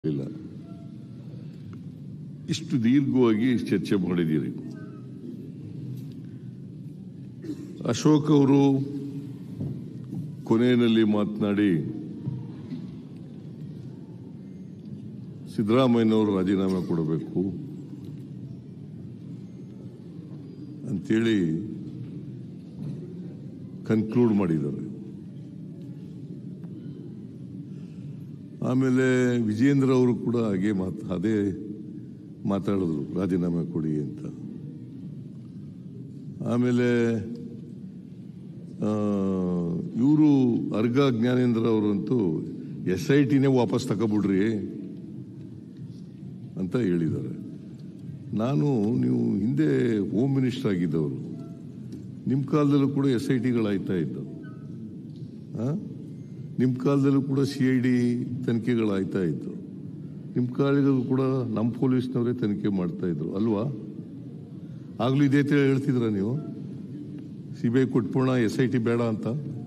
ಇಲ್ಲ ಇಷ್ಟು ದೀರ್ಘವಾಗಿ ಚರ್ಚೆ ಮಾಡಿದ್ದೀರಿ ಅಶೋಕ್ ಅವರು ಕೊನೆಯಲ್ಲಿ ಮಾತನಾಡಿ ಸಿದ್ದರಾಮಯ್ಯನವರು ರಾಜೀನಾಮೆ ಕೊಡಬೇಕು ಅಂತೇಳಿ ಕನ್ಕ್ಲೂಡ್ ಮಾಡಿದ್ದಾರೆ ಆಮೇಲೆ ವಿಜೇಂದ್ರ ಅವರು ಕೂಡ ಹಾಗೆ ಮಾತ್ ಅದೇ ಮಾತಾಡಿದ್ರು ರಾಜೀನಾಮೆ ಕೊಡಿ ಅಂತ ಆಮೇಲೆ ಇವರು ಅರ್ಗ ಜ್ಞಾನೇಂದ್ರ ಅವರಂತೂ ಎಸ್ ಐ ಟಿನೇ ವಾಪಸ್ ತಗೊಬಿಡ್ರಿ ಅಂತ ಹೇಳಿದ್ದಾರೆ ನಾನು ನೀವು ಹಿಂದೆ ಹೋಮ್ ಮಿನಿಸ್ಟರ್ ಆಗಿದ್ದವರು ನಿಮ್ಮ ಕಾಲದಲ್ಲೂ ಕೂಡ ಎಸ್ ಐ ಟಿಗಳಾಯ್ತಾ ಇದ್ದವು ನಿಮ್ಮ ಕಾಲದಲ್ಲೂ ಕೂಡ ಸಿ ಐ ಡಿ ತನಿಖೆಗಳಾಯ್ತಾ ಇತ್ತು ನಿಮ್ಮ ಕಾಲದಲ್ಲೂ ಕೂಡ ನಮ್ಮ ಪೊಲೀಸ್ನವರೇ ತನಿಖೆ ಮಾಡ್ತಾ ಇದ್ರು ಅಲ್ವಾ ಆಗ್ಲೂ ಇದೇ ತರ ಹೇಳ್ತಿದ್ರ ನೀವು ಸಿ ಬಿ ಐ ಕೊಟ್ಬಿಡೋಣ ಎಸ್ ಐ ಟಿ ಬೇಡ ಅಂತ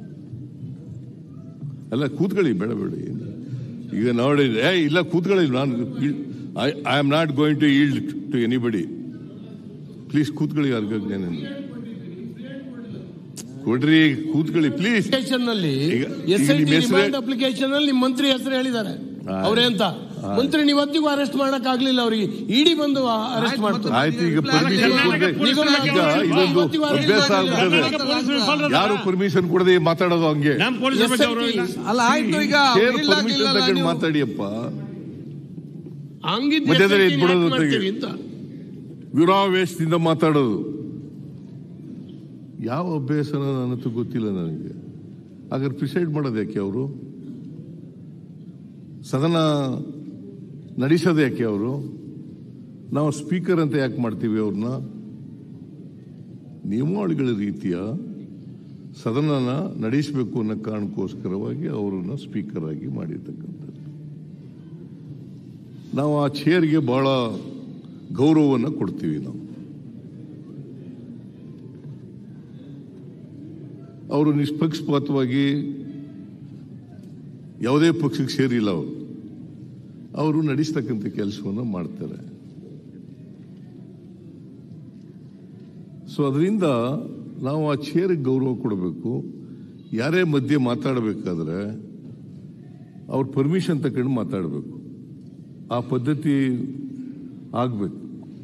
ಅಲ್ಲ ಕೂತ್ಕೊಳ್ಳಿ ಬೇಡ ಬೇಡ ಏನು. ಈಗ ನೋಡಿ ಏ ಇಲ್ಲ ಕೂತ್ಕೊಳ್ಳಿ ನಾನು I I am not going to yield to anybody please ಕೂತ್ಕೊಳ್ಳಿ ಅರ್ಗ ಜ್ಞಾನೇಂದ್ರ ಕೊಡ್ರಿ ಕೂತ್ಕೊಳ್ಳಿ ಪ್ಲೀಸ್ ಅಪ್ಲಿಕೇಶನ್ ನಲ್ಲಿ ಈಗ- ಎಸ್ ಈಗ ಐ ನಿಮ್ಮ ಟಿ ಹೆಸರೇ- ರಿಮಾಂಡ್ ಅಪ್ಲಿಕೇಶನ್ ಅಲ್ಲಿ ನಿಮ್ಮ ಮಂತ್ರಿ ಹೆಸರು ಹೇಳಿದ್ದಾರೆ ಆಯ್ತು. ಅವರೇ ಅಂತ ಮಂತ್ರಿ ನೀವು ಇವತ್ತಿಗೂ ಅರೆಸ್ಟ್ ಮಾಡಕ್ ಆಗ್ಲಿಲ್ಲ ಅವರಿಗೆ ಇಡಿ ಬಂದು ಅರೆಸ್ಟ್ ಮಾಡ್ತಾರೆ ಆಯ್ತು ಈಗ ಪರ್ಮಿಷನ್ ಕೊಡದೆ ಈಗ ಇದೊಂದು ಅಭ್ಯಾಸ ಆಗ್ಬಿಟ್ಟದೆ ಯಾರು ಪರ್ಮಿಷನ್ ಕೊಡದೆ ಮಾತಾಡೋದು ಹಂಗೆ ನಮ್ ಪೊಲೀಸ್ ಬಗ್ಗೆ ಅವರು ಇಲ್ಲ ಅಲ್ಲ ಆಯ್ತು ಈಗ ಕೇರ್ ಇಲ್ಲ ಪರ್ಮಿಷನ್ ಆಗಿಲ್ಲಲ್ಲ ತಗೊಂಡು ನೀವು. ಮಾತಾಡಿಯಪ್ಪ ಹಂಗಿದ್ರೆ ಮಧ್ಯದಲ್ಲಿ SIT ಎದ್ಬಿಡೋದು ಯಾಕ್ ಮಾಡ್ತೀವಿ ತೆಗೆ. ಅಂತ ವಿರಾವೇಶದಿಂದ ಮಾತಾಡೋದು ಯಾವ ಅಭ್ಯಾಸನ ನನ್ನಂತೂ ಗೊತ್ತಿಲ್ಲ ನನಗೆ ಹಾಗಾದ್ರೆ ಪ್ರಿಸೈಡ್ ಮಾಡೋದು ಯಾಕೆ ಅವರು ಸದನ ನಡೆಸೋದು ಯಾಕೆ ಅವರು ನಾವು ಸ್ಪೀಕರ್ ಅಂತ ಯಾಕೆ ಮಾಡ್ತೀವಿ ಅವ್ರನ್ನ ನಿಯಮಾವಳಿಗಳ ರೀತಿಯ ಸದನನ ನಡೆಸಬೇಕು ಅನ್ನೋ ಕಾರಣಕ್ಕೋಸ್ಕರವಾಗಿ ಅವರನ್ನ ಸ್ಪೀಕರ್ ಆಗಿ ಮಾಡಿರ್ತಕ್ಕಂಥದ್ದು ನಾವು ಆ ಚೇರ್ಗೆ ಬಹಳ ಗೌರವವನ್ನು ಕೊಡ್ತೀವಿ ನಾವು ಅವರು ನಿಷ್ಪಕ್ಷಪಾತವಾಗಿ ಯಾವುದೇ ಪಕ್ಷಕ್ಕೆ ಸೇರಿಲ್ಲ ಅವರು ಅವರು ನಡೆಸ್ತಕ್ಕಂಥ ಕೆಲಸವನ್ನು ಮಾಡ್ತಾರೆ ಸೊ ಅದರಿಂದ ನಾವು ಆ ಚೇರ್ಗೆ ಗೌರವ ಕೊಡಬೇಕು ಯಾರೇ ಮಧ್ಯೆ ಮಾತಾಡಬೇಕಾದ್ರೆ ಅವ್ರ ಪರ್ಮಿಷನ್ ತಗೊಂಡು ಮಾತಾಡಬೇಕು ಆ ಪದ್ಧತಿ ಆಗಬೇಕು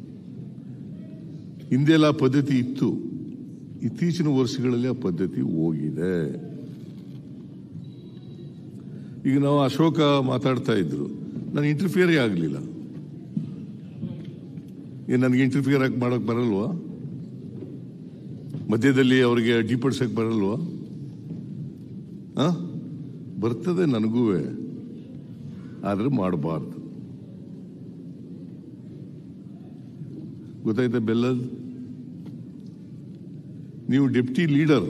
ಹಿಂದೆಲ್ಲ ಆ ಪದ್ಧತಿ ಇತ್ತು ಇತ್ತೀಚಿನ ವರ್ಷಗಳಲ್ಲಿ ಆ ಪದ್ಧತಿ ಹೋಗಿದೆ ಈಗ ನಾವು ಅಶೋಕ ಮಾತಾಡ್ತಾ ಇದ್ರು ನಾನು ಇಂಟರ್ಫಿಯರೇ ಆಗಲಿಲ್ಲ ಏನು ನನಗೆ ಇಂಟರ್ಫಿಯರ್ ಆಗಿ ಮಾಡೋಕೆ ಬರಲ್ವಾ ಮಧ್ಯದಲ್ಲಿ ಅವರಿಗೆ ಅಡ್ಡಿಪಡಿಸಕ್ಕೆ ಬರಲ್ವಾ ಆ? ಬರ್ತದೆ ನನಗೂ ಆದ್ರೆ ಮಾಡಬಾರ್ದು ಗೊತ್ತಾಯ್ತಾ ಬೆಲ್ಲದ್ ನೀವು ಡೆಪ್ಟಿ ಲೀಡರ್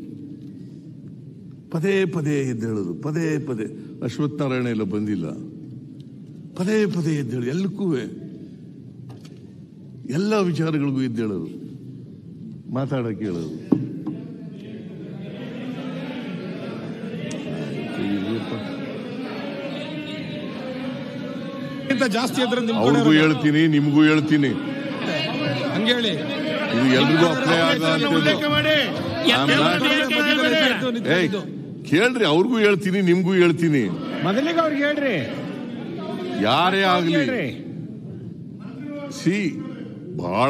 ಪದೇ ಪದೇ ಎದ್ದೇಳೋದು ಪದೇ ಪದೇ ಅಶ್ವಥ್ ನಾರಾಯಣ ಎಲ್ಲ ಬಂದಿಲ್ಲ ಪದೇ ಪದೇ ಎದ್ದೇಳು ಎಲ್ಲಕ್ಕೂ ಎಲ್ಲ ವಿಚಾರಗಳಿಗೂ ಎದ್ದೇಳೋದು ಮಾತಾಡಕ್ಕೆ ಹೇಳೋದು ಆಯ್ತು, ಇರ್ಲಿಪ್ಪ. ಇಂತ ಜಾಸ್ತಿ ಇದ್ರೆ ನಿಮ್ ಕಡೆ ಅವ್ರಿಗೂ ಇರೋದು. ಹೇಳ್ತೀನಿ ನಿಮಗೂ ಹೇಳ್ತೀನಿ ಹಂಗೆ ಹೇಳಿ ಇದು ಎಲ್ರಿಗೂ ಅಪ್ಲೈ ಆಗ ಉಲ್ಲೇಖ ಮಾಡಿ I'm not- ಇದ್ದು, ನಿಂತು, ಏಯ್ ನಿಂತು. ಕೇಳ್ರಿ ಅವ್ರಿಗೂ ಹೇಳ್ತೀನಿ ನಿಮ್ಗೂ ಹೇಳ್ತೀನಿ ಮೊದಲಿಗೆ ಅವ್ರಿಗೆ ಹೇಳ್ರಿ ಯಾರೇ ಆಗ್ಲಿ ಹೇಳ್ರಿ ಸಿ ಬಹಳ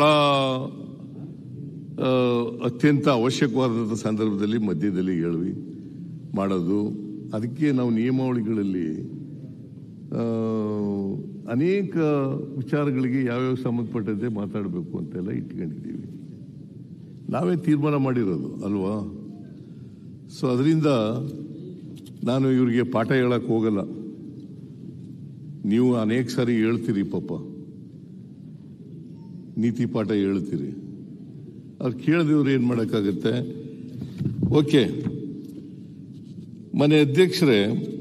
ಆ, ಅತ್ಯಂತ ಅವಶ್ಯಕವಾದಂಥ ಸಂದರ್ಭದಲ್ಲಿ ಮಧ್ಯದಲ್ಲಿ ಹೇಳ್ವಿ ಮಾಡೋದು ಅದಕ್ಕೆ ನಾವು ನಿಯಮಾವಳಿಗಳಲ್ಲಿ ಆ, ಅನೇಕ ವಿಚಾರಗಳಿಗೆ ಯಾವ್ಯಾವ ಸಂಬಂಧಪಟ್ಟಂತೆ ಮಾತಾಡಬೇಕು ಅಂತೆಲ್ಲ ಇಟ್ಕೊಂಡಿದ್ದೀವಿ ನಾವೇ ತೀರ್ಮಾನ ಮಾಡಿರೋದು ಅಲ್ವಾ ಸೊ ಅದರಿಂದ ನಾನು ಇವರಿಗೆ ಪಾಠ ಹೇಳಕ್ ಹೋಗಲ್ಲ ನೀವು ಅನೇಕ ಸಾರಿ ಹೇಳ್ತೀರಿ ಪಾಪ ನೀತಿ ಪಾಠ ಹೇಳ್ತೀರಿ ಅವ್ರು ಕೇಳದಿವ್ರು ಏನು ಮಾಡೋಕ್ಕಾಗತ್ತೆ ಓಕೆ ಮನೆ ಅಧ್ಯಕ್ಷರೇ